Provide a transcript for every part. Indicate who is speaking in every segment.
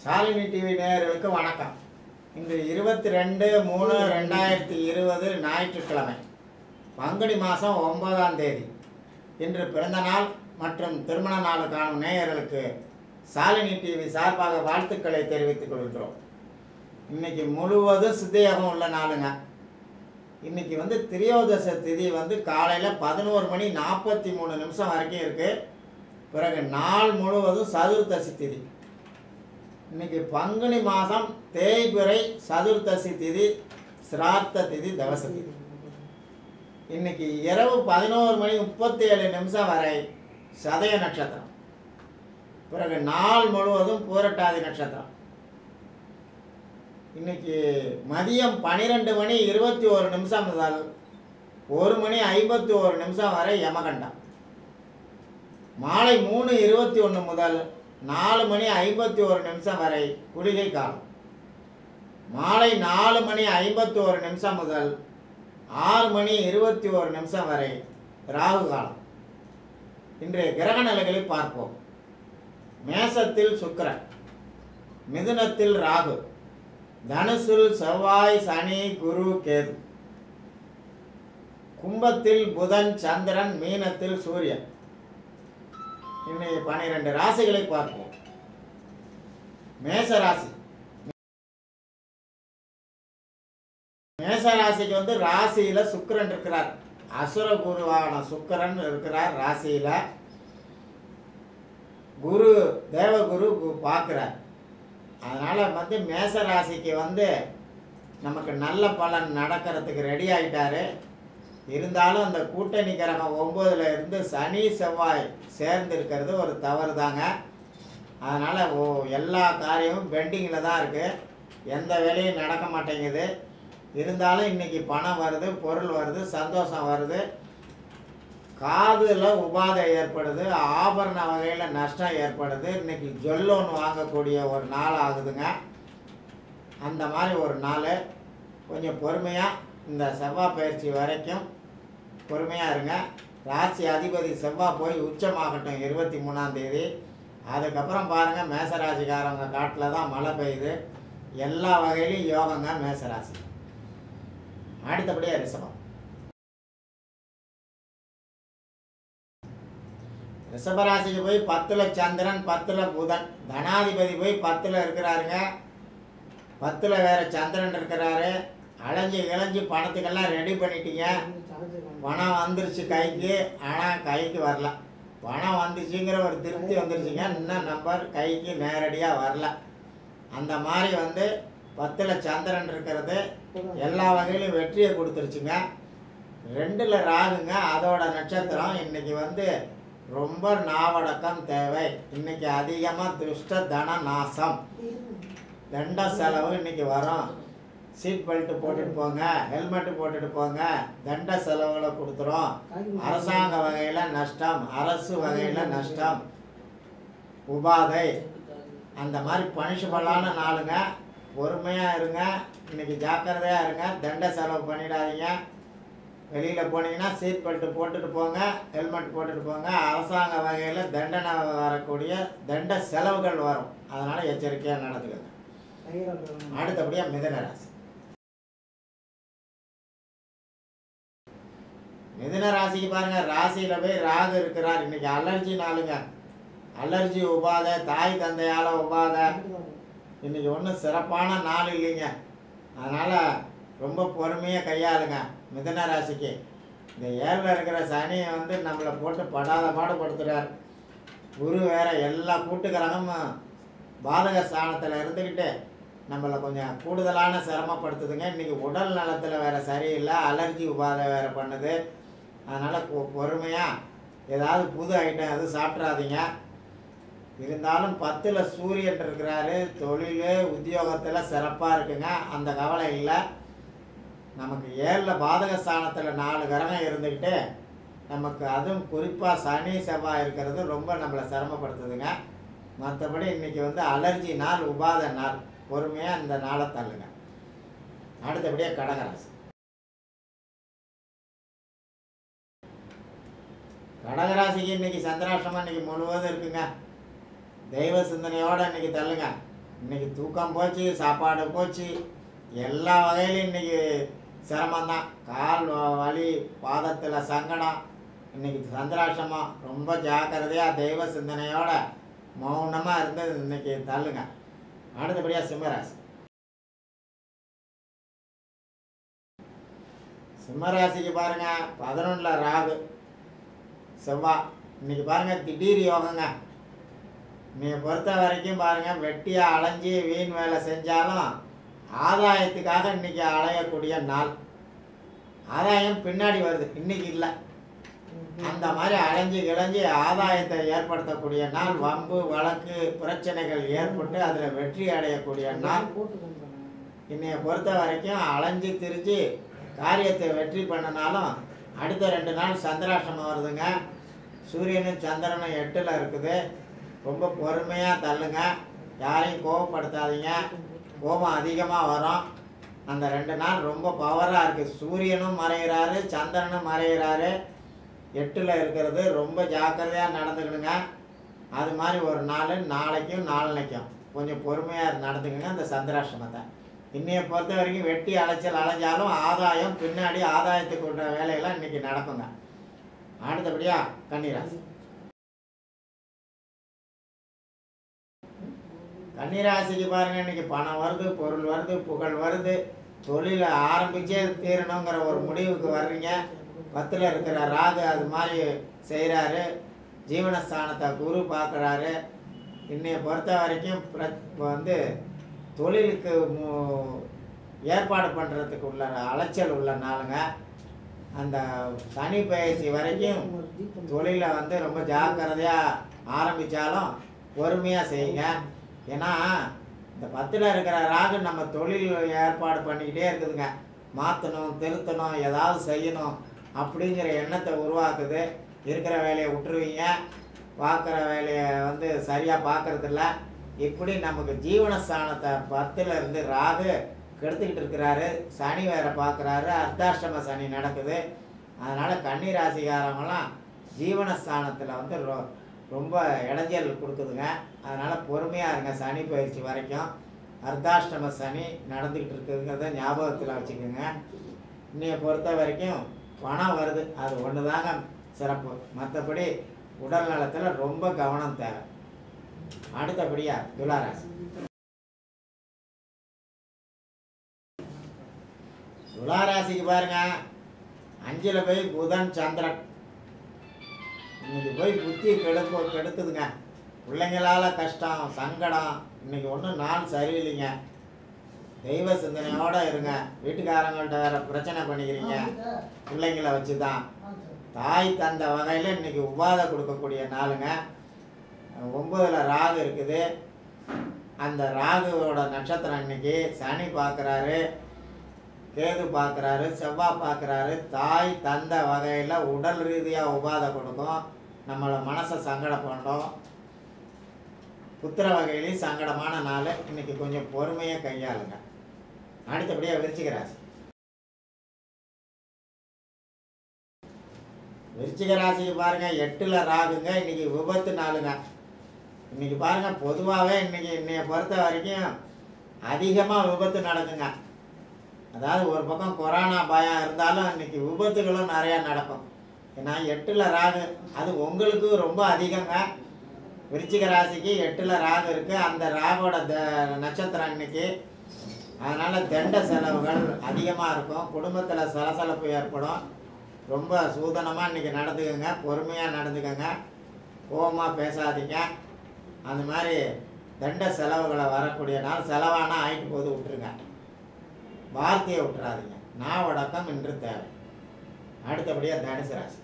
Speaker 1: Shalini TV நேயர்களுக்கு வணக்கம் இன்று இருபத்தி ரெண்டு மூணு ரெண்டாயிரத்தி இருபது ஞாயிற்றுக்கிழமை பங்குனி மாதம் ஒன்பதாம் தேதி இன்று பிறந்த நாள் மற்றும் திருமண நாள் காணும் நேயர்களுக்கு சாலினி டிவி சார்பாக வாழ்த்துக்களை தெரிவித்துக் கொள்கிறோம் இன்னைக்கு முழுவதும் சித்தயோகம் உள்ள நாளுங்க இன்னைக்கு வந்து திரியோதச திதி வந்து காலையில் பதினோரு மணி நாற்பத்தி மூணு நிமிஷம் வரைக்கும் இருக்குது பிறகு நாள் முழுவதும் சதுர்த்தசி திதி இன்னைக்கு பங்குனி மாதம் தேய்பிறை சதுர்த்தசி திதி சிரார்த்த திதி தவச திதி இன்னைக்கு இரவு பதினோரு மணி முப்பத்தி ஏழு நிமிஷம் வரை சதய நட்சத்திரம் பிறகு நாள் முழுவதும் பூரட்டாதி நட்சத்திரம் இன்னைக்கு மதியம் பன்னிரெண்டு மணி இருபத்தி ஒரு நிமிஷம் முதல் ஒரு மணி ஐம்பத்தி ஒரு நிமிஷம் வரை யமகண்டம் மாலை மூணு இருபத்தி ஒன்று முதல் நாலு மணி ஐம்பத்தி ஒரு நிமிஷம் வரை குளிகை காலம் மாலை நாலு மணி ஐம்பத்தி ஒரு நிமிஷம் முதல் ஆறு மணி இருபத்தி ஒரு நிமிஷம் வரை ராகு காலம் இன்றைய கிரக நிலைகளை பார்ப்போம் மேசத்தில் சுக்கிரன் மிதுனத்தில் ராகு தனுசில் செவ்வாய் சனி குரு கேது கும்பத்தில் புதன் சந்திரன் மீனத்தில் சூரியன் இன்னைக்கு பனிரெண்டு ராசிகளை பார்ப்போம் மேச ராசி மேச ராசிக்கு வந்து ராசியில சுக்கிரன் இருக்கிறார் அசுர குருவான சுக்கிரன் இருக்கிறார் ராசியில குரு தேவகுரு கு- பார்க்கிறார் அதனால வந்து மேச ராசிக்கு வந்து நமக்கு நல்ல பலன் நடக்கிறதுக்கு ரெடி ஆயிட்டாரு இருந்தாலும் அந்த கூட்டணி கிரகம் ஒம்போதுல இருந்து சனி செவ்வாய் சேர்ந்து இருக்கிறது ஒரு தவறு தாங்க அதனால் ஓ எல்லா காரியமும் பெண்டிங்கில் தான் இருக்குது எந்த வேலையும் நடக்க மாட்டேங்குது இருந்தாலும் இன்னைக்கு பணம் வருது பொருள் வருது சந்தோஷம் வருது காதில் உபாதை ஏற்படுது ஆபரண வகையில் நஷ்டம் ஏற்படுது இன்னைக்கு ஜொல்லோன் வாங்கக்கூடிய ஒரு நாள் ஆகுதுங்க அந்த மாதிரி ஒரு நாள் கொஞ்சம் பொறுமையாக இந்த செவ்வாய் பயிற்சி வரைக்கும் பொறுமையாக இருங்க ராசி அதிபதி செவ்வாய் போய் உச்சமாகட்டும் இருபத்தி மூணாம் தேதி அதுக்கப்புறம் பாருங்கள் மேசராசிக்காரவங்க காட்டில் தான் மழை பெய்யுது எல்லா வகையிலையும் யோகங்க மேசராசி அடுத்தபடியாக ரிஷபம் ரிஷபராசிக்கு போய் பத்தில் சந்திரன் பத்தில் புதன் தனாதிபதி போய் பத்தில் இருக்கிறாருங்க பத்தில் வேற சந்திரன் இருக்கிறாரு அலைஞ்சு இளைஞ்சு பணத்துக்கெல்லாம் ரெடி பண்ணிட்டீங்க பணம் வந்துருச்சு கைக்கு ஆனால் கைக்கு வரல பணம் வந்துச்சுங்கிற ஒரு திருப்தி வந்துருச்சுங்க இன்னும் நம்பர் கைக்கு நேரடியாக வரல அந்த மாதிரி வந்து பத்தில் சந்திரன் இருக்கிறது எல்லா வகையிலும் வெற்றியை கொடுத்துருச்சுங்க ரெண்டில் ராகுங்க அதோட நட்சத்திரம் இன்னைக்கு வந்து ரொம்ப நாவடக்கம் தேவை இன்னைக்கு அதிகமாக துஷ்ட தன நாசம் தண்ட செலவு இன்னைக்கு வரும் சீட் பெல்ட் போட்டுட்டு போங்க ஹெல்மெட் போட்டுட்டு போங்க தண்ட செலவுகளை கொடுத்துரும் அரசாங்க வகையில் நஷ்டம் அரசு வகையில் நஷ்டம் உபாதை அந்த மாதிரி பனிஷபலான நாளுங்க பொறுமையாக இருங்க இன்னைக்கு ஜாக்கிரதையாக இருங்க தண்ட செலவு பண்ணிடாதீங்க வெளியில் போனீங்கன்னா சீட் பெல்ட் போட்டுட்டு போங்க ஹெல்மெட் போட்டுட்டு போங்க அரசாங்க வகையில் தண்டனை வரக்கூடிய தண்ட செலவுகள் வரும் அதனால் எச்சரிக்கையாக நடந்துக்கங்க அடுத்தபடியாக மிதன ராசி மிதன ராசிக்கு பாருங்க ராசியில போய் ராகு இருக்கிறார் இன்னைக்கு அலர்ஜி நாளுங்க அலர்ஜி உபாதை தாய் தந்தையால உபாதை இன்னைக்கு ஒன்றும் சிறப்பான நாள் இல்லைங்க அதனால ரொம்ப பொறுமையாக கையாளுங்க மிதன ராசிக்கு இந்த ஏழில் இருக்கிற சனி வந்து நம்மளை போட்டு படாத பாடுபடுத்துறார் குரு வேற எல்லா கூட்டுக்கிரகமும் பாதக ஸ்தானத்தில் இருந்துக்கிட்டு நம்மளை கொஞ்சம் கூடுதலான சிரமப்படுத்துதுங்க இன்றைக்கி உடல் நலத்தில் வேற சரியில்லை அலர்ஜி உபாதை வேற பண்ணுது அதனால் பொறுமையாக ஏதாவது புது ஐட்டம் எதுவும் சாப்பிட்றாதீங்க இருந்தாலும் பத்தில் சூரியன் இருக்கிறாரு தொழில் உத்தியோகத்தில் சிறப்பாக இருக்குங்க அந்த கவலை இல்லை நமக்கு ஏழில் பாதக ஸ்தானத்தில் நாலு கிரகம் இருந்துக்கிட்டு நமக்கு அதுவும் குறிப்பாக சனி செவ்வாய் இருக்கிறது ரொம்ப நம்மளை சிரமப்படுத்துதுங்க மற்றபடி இன்னைக்கு வந்து அலர்ஜி நாள் உபாத நாள் பொறுமையாக இந்த நாளை தள்ளுங்க அடுத்தபடியாக கடகராசி கடகராசிக்கு இன்னைக்கு சந்திராஷ்டமம் இன்னைக்கு முழுவதும் இருக்குங்க தெய்வ சிந்தனையோட இன்னைக்கு தள்ளுங்க இன்னைக்கு தூக்கம் போச்சு சாப்பாடு போச்சு எல்லா வகையிலும் இன்னைக்கு சிரமம்தான் கால் வ- வலி பாதத்தில் சங்கடம் இன்னைக்கு சந்திராஷ்டமம் ரொம்ப ஜாக்கிரதையாக தெய்வ சிந்தனையோட மௌனமாக இருந்து இன்னைக்கு தள்ளுங்க அடுத்தபடியாக சிம்மராசி சிம்மராசிக்கு பாருங்க பதினொன்றில் ராகு செவ்வாய் இன்னைக்கு பாருங்க திடீர் யோகங்க நீங்க பொறுத்த வரைக்கும் பாருங்க வெட்டியா அலைஞ்சி வீண் வேலை செஞ்சாலும் ஆதாயத்துக்காக இன்னைக்கு அலையக்கூடிய நாள் ஆதாயம் பின்னாடி வருது இன்னைக்கு இல்லை அந்த மாதிரி அலைஞ்சு கிளைஞ்சி ஆதாயத்தை ஏற்படுத்தக்கூடிய நாள் வம்பு வழக்கு பிரச்சனைகள் ஏற்பட்டு அதில் வெற்றி அடையக்கூடிய நாள் இன்னைய பொறுத்த வரைக்கும் அலைஞ்சு திரிஞ்சு காரியத்தை வெற்றி பண்ணினாலும் அடுத்த ரெண்டு நாள் சந்திராஷ்டமம் வருதுங்க சூரியனும் சந்திரனும் எட்டில் இருக்குது ரொம்ப பொறுமையாக தள்ளுங்க யாரையும் கோவப்படுத்தாதீங்க கோபம் அதிகமாக வரும் அந்த ரெண்டு நாள் ரொம்ப பவராக இருக்குது சூரியனும் மறைகிறாரு சந்திரனும் மறைகிறாரு எட்டில் இருக்கிறது ரொம்ப ஜாக்கிரதையாக நடந்துக்கணுங்க அது மாதிரி ஒரு நாள் நாளைக்கும் நாளன்னைக்கும் கொஞ்சம் பொறுமையாக நடந்துக்கங்க அந்த சந்திராஷ்டமத்தை இன்னைய பொறுத்த வரைக்கும் வெட்டி அலைச்சல் அலைஞ்சாலும் ஆதாயம் பின்னாடி ஆதாயத்துக்கு உள்ள வேலையெல்லாம் இன்னைக்கு நடக்குங்க அடுத்தபடியா கன்னிராசி கன்னிராசிக்கு பாருங்க இன்னைக்கு பணம் வருது பொருள் வருது புகழ் வருது தொழிலை ஆரம்பிச்சே தீரணுங்கிற ஒரு முடிவுக்கு வர்றீங்க பத்தில் இருக்கிற ராகு அது மாதிரி செய்கிறாரு ஜீவனஸ்தானத்தை குரு பார்க்குறாரு இன்னைய பொறுத்த வரைக்கும் பிர- இப்ப வந்து தொழிலுக்கு மு- ஏற்பாடு பண்ணுறதுக்கு உள்ள அலைச்சல் உள்ள நாளுங்க அந்த சனி பயிற்சி வரைக்கும் தொழிலை வந்து ரொம்ப ஜாக்கிரதையாக ஆரம்பித்தாலும் பொறுமையாக செய்யுங்க ஏன்னா இந்த பத்தில் இருக்கிற ராகு நம்ம தொழில் ஏற்பாடு பண்ணிக்கிட்டே இருக்குதுங்க மாற்றணும் திருத்தணும் ஏதாவது செய்யணும் அப்படிங்கிற எண்ணத்தை உருவாக்குது இருக்கிற வேலையை விட்டுருவீங்க பார்க்குற வேலையை வந்து சரியாக பார்க்கறதில்ல இப்படி நமக்கு ஜீவனஸ்தானத்தை பத்தில் இருந்து ராகு கெடுத்துக்கிட்டு இருக்கிறாரு சனி வேற பார்க்குறாரு அர்த்தாஷ்டம சனி நடக்குது அதனால் கன்னி ராசிக்காரங்களாம் ஜீவனஸ்தானத்தில் வந்து ரொ ரொம்ப இடைஞ்சல் கொடுக்குதுங்க அதனால் பொறுமையாக இருங்க சனி பயிற்சி வரைக்கும் அர்த்தாஷ்டம சனி நடந்துக்கிட்டு இருக்குங்கிறத ஞாபகத்தில் வச்சுக்கோங்க இன்னைய பொறுத்த வரைக்கும் பணம் வருது அது ஒன்று தாங்க சிறப்பு மற்றபடி உடல் நலத்தில் ரொம்ப கவனம் தேவை அடுத்தபடியா துளாராசி துளாராசிக்கு பாருங்க அஞ்சில் போய் புதன் சந்திரன் இன்னைக்கு போய் புத்தி கெடுப்பு கெடுக்குதுங்க பிள்ளைங்களால கஷ்டம் சங்கடம் இன்னைக்கு ஒன்றும் நாள் சரியில்லைங்க தெய்வ சிந்தனையோட இருங்க வீட்டுக்காரங்கள்ட்ட வேற பிரச்சனை பண்ணிக்கிறீங்க பிள்ளைங்கள வச்சு தான் தாய் தந்த வகையில் இன்னைக்கு உபாதை கொடுக்கக்கூடிய நாளுங்க ஒம்பதுல ராகு இருக்குது அந்த ராகுவோட நட்சத்திரம் இன்னைக்கு சனி பார்க்குறாரு கேது பார்க்குறாரு செவ்வாய் பார்க்குறாரு தாய் தந்த வகையில் உடல் ரீதியாக உபாதை கொடுக்கும் நம்மளை மனசை சங்கடம் பண்ணும் புத்திர வகையிலையும் சங்கடமான நாள் இன்னைக்கு கொஞ்சம் பொறுமையாக கையாளுங்க அடுத்தபடியாக விருச்சிக ராசி விருச்சிக ராசிக்கு பாருங்க எட்டுல ராகுங்க இன்னைக்கு விபத்து நாளுங்க இன்னைக்கு பாருங்க பொதுவாகவே இன்னைக்கு இன்னைய பொறுத்த வரைக்கும் அதிகமாக விபத்து நடக்குங்க அதாவது ஒரு பக்கம் கொரோனா பயம் இருந்தாலும் இன்னைக்கு விபத்துகளும் நிறையா நடக்கும் ஏன்னா எட்டில் ராகு அது உங்களுக்கு ரொம்ப அதிகங்க விருச்சிக ராசிக்கு எட்டில் ராகு இருக்குது அந்த ராகோட த நட்சத்திரம் இன்னைக்கு அதனால் தண்ட செலவுகள் அதிகமாக இருக்கும் குடும்பத்தில் சலசலப்பு ஏற்படும் ரொம்ப சூதனமாக இன்றைக்கி நடந்துக்கங்க பொறுமையாக நடந்துக்கங்க கோவமாக பேசாதீங்க அந்த மாதிரி தண்ட செலவுகளை வரக்கூடிய நாள் செலவானா ஆயிட்டு போது விட்டுருங்க வார்த்தையை விட்டுறாதீங்க நான் அடக்கம் இன்று தேவை அடுத்தபடியாக தனுசு ராசி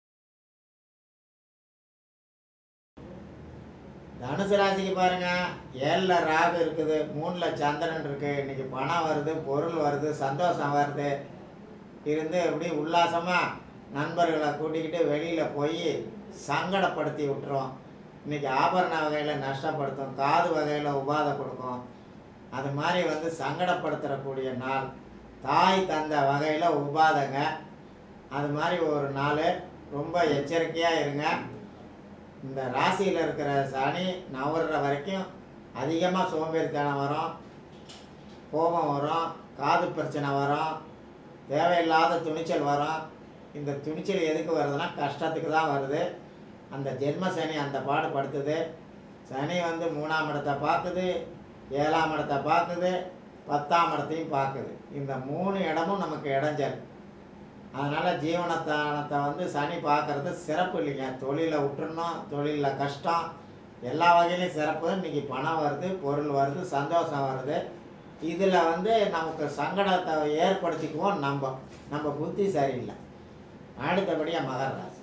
Speaker 1: தனுசு ராசிக்கு பாருங்க ஏழில் ராகு இருக்குது மூணில் சந்திரன் இருக்கு இன்னைக்கு பணம் வருது பொருள் வருது சந்தோஷம் வருது இருந்து எப்படி உல்லாசமாக நண்பர்களை கூட்டிக்கிட்டு வெளியில் போய் சங்கடப்படுத்தி விட்டுரும் இன்னைக்கு ஆபரண வகையில் நஷ்டப்படுத்தும் காது வகையில் உபாதை கொடுக்கும் அது மாதிரி வந்து சங்கடப்படுத்தக்கூடிய நாள் தாய் தந்த வகையில் உபாதைங்க அது மாதிரி ஒரு நாள் ரொம்ப எச்சரிக்கையாக இருங்க இந்த ராசியில் இருக்கிற சனி நவர்ற வரைக்கும் அதிகமாக சோம்பேறித்தனம் வரும் கோபம் வரும் காது பிரச்சனை வரும் தேவையில்லாத துணிச்சல் வரும் இந்த துணிச்சல் எதுக்கு வருதுன்னா கஷ்டத்துக்கு தான் வருது அந்த ஜென்ம சனி அந்த பாடுபடுத்துது சனி வந்து மூணாம் இடத்தை பார்க்குது ஏழாம் இடத்தை பார்க்குது பத்தாம் இடத்தையும் பார்க்குது இந்த மூணு இடமும் நமக்கு இடைஞ்சல் அதனால் ஜீவனத்தானத்தை வந்து சனி பார்க்கறது சிறப்பு இல்லைங்க தொழிலை விட்டுறணும் தொழிலில் கஷ்டம் எல்லா வகையிலையும் சிறப்பு இன்றைக்கி பணம் வருது பொருள் வருது சந்தோஷம் வருது இதில் வந்து நமக்கு சங்கடத்தை ஏற்படுத்திக்குவோம் நம்ம நம்ம புத்தி சரியில்லை அடுத்தபடியாக மகர ராசி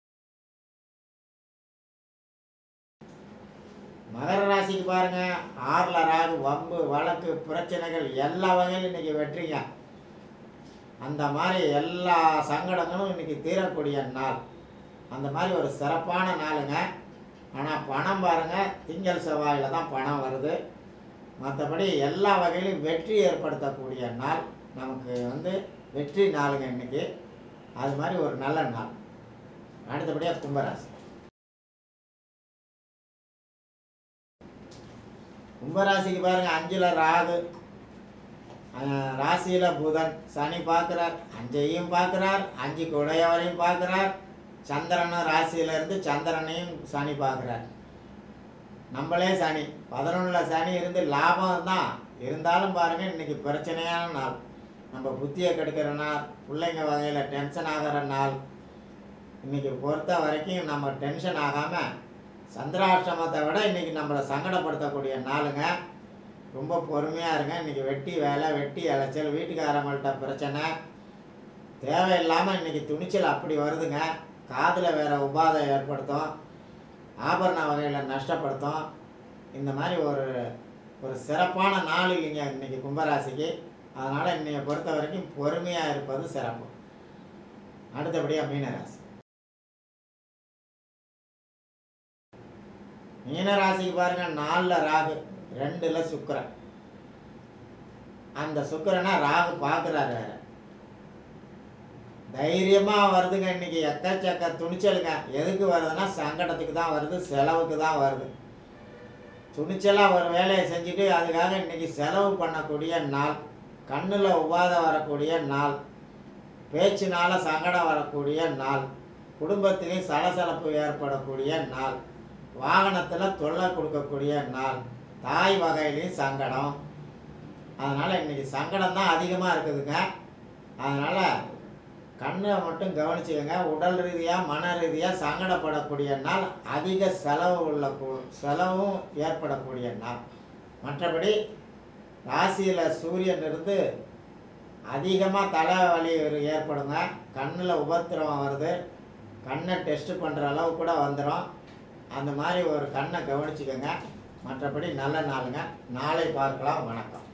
Speaker 1: மகர ராசிக்கு பாருங்க ஆறில் ராகு வம்பு வழக்கு பிரச்சனைகள் எல்லா வகையிலும் இன்னைக்கு வெற்றிங்க அந்த மாதிரி எல்லா சங்கடங்களும் இன்னைக்கு தீரக்கூடிய நாள் அந்த மாதிரி ஒரு சிறப்பான நாளுங்க ஆனால் பணம் பாருங்க திங்கள் செவ்வாயில் தான் பணம் வருது மற்றபடி எல்லா வகையிலும் வெற்றி ஏற்படுத்தக்கூடிய நாள் நமக்கு வந்து வெற்றி நாளுங்க இன்னைக்கு அது மாதிரி ஒரு நல்ல நாள் அடுத்தபடியாக கும்பராசி கும்பராசிக்கு பாருங்க அஞ்சுல ராகு அஹ் ராசியில புதன் சனி பார்க்குறார் அஞ்சையும் பார்க்குறார் அஞ்சு குடையவரையும் பார்க்குறார் சந்திரனும் ராசியில இருந்து சந்திரனையும் சனி பார்க்குறார் நம்மளே சனி பதினொன்றில் சனி இருந்து லாபம் தான் இருந்தாலும் பாருங்க இன்னைக்கு பிரச்சனையான நாள் நம்ம புத்தியை கெடுக்கிற நாள் பிள்ளைங்க வகையில் டென்ஷன் ஆகிற நாள் இன்னைக்கு பொறுத்த வரைக்கும் நம்ம டென்ஷன் ஆகாமல் சந்திராஷ்டமத்தை விட இன்னைக்கு நம்மளை சங்கடப்படுத்தக்கூடிய நாளுங்க ரொம்ப பொறுமையாக இருங்க இன்னைக்கு வெட்டி வேலை வெட்டி அலைச்சல் வீட்டுக்காரங்கள்ட்ட பிரச்சனை தேவையில்லாமல் இன்னைக்கு துணிச்சல் அப்படி வருதுங்க காதில் வேற உபாதை ஏற்படுத்தும் ஆபரண வகையில் நஷ்டப்படுத்தும் இந்த மாதிரி ஒரு ஒரு சிறப்பான நாள் இல்லைங்க இன்னைக்கு கும்பராசிக்கு அதனால் இன்னைய பொறுத்த வரைக்கும் பொறுமையாக இருப்பது சிறப்பு அடுத்தபடியாக மீனராசி மீனராசிக்கு பாருங்க நாலில் ராகு ரெண்டில் சுக்கிரன் அந்த சுக்கிரனை ராகு பார்க்குறாரு வேற தைரியமாக வருதுங்க இன்னைக்கு எக்கச்சக்க துணிச்சலுங்க எதுக்கு வருதுன்னா சங்கடத்துக்கு தான் வருது செலவுக்கு தான் வருது துணிச்சலாக ஒரு வேலையை செஞ்சுட்டு அதுக்காக இன்னைக்கு செலவு பண்ணக்கூடிய நாள் கண்ணில் உபாதை வரக்கூடிய நாள் பேச்சினால சங்கடம் வரக்கூடிய நாள் குடும்பத்திலையும் சலசலப்பு ஏற்படக்கூடிய நாள் வாகனத்தில் தொல்லை கொடுக்கக்கூடிய நாள் தாய் வகையிலையும் சங்கடம் அதனால் இன்னைக்கு சங்கடம் தான் அதிகமாக இருக்குதுங்க அதனால் கண்ணை மட்டும் கவனிச்சுக்கோங்க உடல் ரீதியாக மன ரீதியாக சங்கடப்படக்கூடிய நாள் அதிக செலவு உள்ள கு- செலவும் ஏற்படக்கூடிய நாள் மற்றபடி ராசியில் சூரியன் இருந்து அதிகமாக தலைவலி ஒரு- ஏற்படுங்க கண்ணில் உபத்திரவம் வருது கண்ணை டெஸ்ட் பண்ணுற அளவு கூட வந்துடும் அந்த மாதிரி ஒரு கண்ணை கவனிச்சுக்கோங்க மற்றபடி நல்ல நாளுங்க நாளை பார்க்கலாம் வணக்கம்